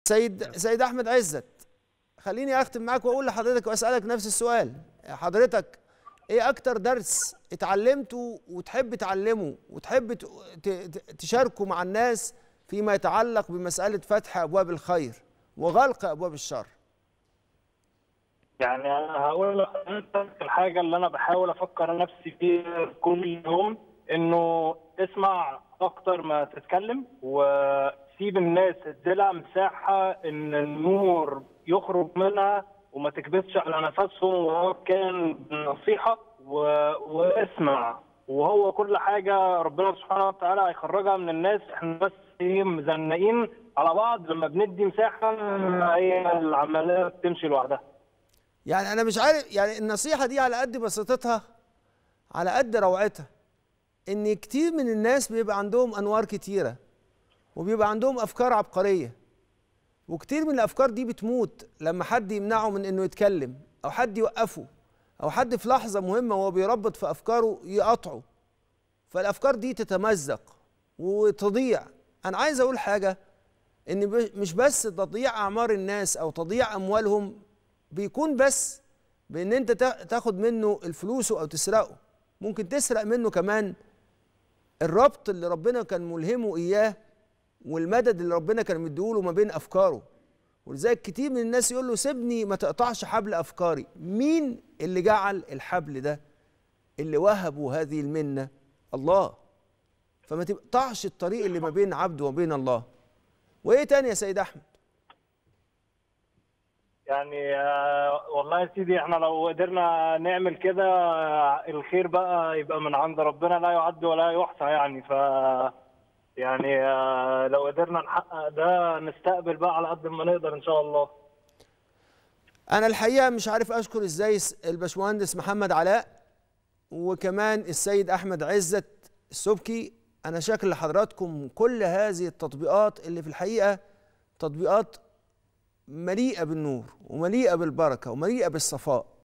سيد سيد احمد عزت خليني اختم معاك واقول لحضرتك واسالك نفس السؤال حضرتك ايه اكتر درس اتعلمته وتحب تعلمه وتحب ت- ت- تشاركه مع الناس فيما يتعلق بمساله فتح ابواب الخير وغلق ابواب الشر يعني انا هقول لحضرتك الحاجه اللي انا بحاول افكر نفسي فيها كل يوم انه اسمع اكتر ما تتكلم وسيب الناس اديلها مساحه ان النور يخرج منها وما تكبسش على نفسهم وهو كان نصيحه و... واسمع وهو كل حاجه ربنا سبحانه وتعالى هيخرجها من الناس احنا بس ايه مزنقين على بعض لما بندي مساحه هي العمليه بتمشي لوحدها يعني انا مش عارف يعني النصيحه دي على قد بساطتها على قد روعتها ان كتير من الناس بيبقى عندهم انوار كتيره وبيبقى عندهم افكار عبقريه وكتير من الافكار دي بتموت لما حد يمنعه من انه يتكلم او حد يوقفه او حد في لحظه مهمه وهو بيربط في افكاره يقطعه فالافكار دي تتمزق وتضيع انا عايز اقول حاجه ان ب- مش بس تضييع اعمار الناس او تضييع اموالهم بيكون بس بان انت تا- تاخد منه الفلوس او تسرقه ممكن تسرق منه كمان الربط اللي ربنا كان ملهمه اياه والمدد اللي ربنا كان مديهوله ما بين افكاره ولذلك كتير من الناس يقول له سيبني ما تقطعش حبل افكاري مين اللي جعل الحبل ده اللي وهبوا هذه المنه الله فما تقطعش الطريق اللي ما بين عبده وبين الله وايه تاني يا سيد احمد يعني آه، والله يا سيدي احنا لو قدرنا نعمل كده آه، الخير بقى يبقى من عند ربنا لا يعد ولا يحصى يعني ف يعني آه، لو قدرنا نحقق ده نستقبل بقى على قد ما نقدر ان شاء الله انا الحقيقه مش عارف اشكر ازاي س- الباشمهندس محمد علاء وكمان السيد احمد عزت السبكي انا شاكر لحضراتكم كل هذه التطبيقات اللي في الحقيقه تطبيقات مليئه بالنور ومليئه بالبركه ومليئه بالصفاء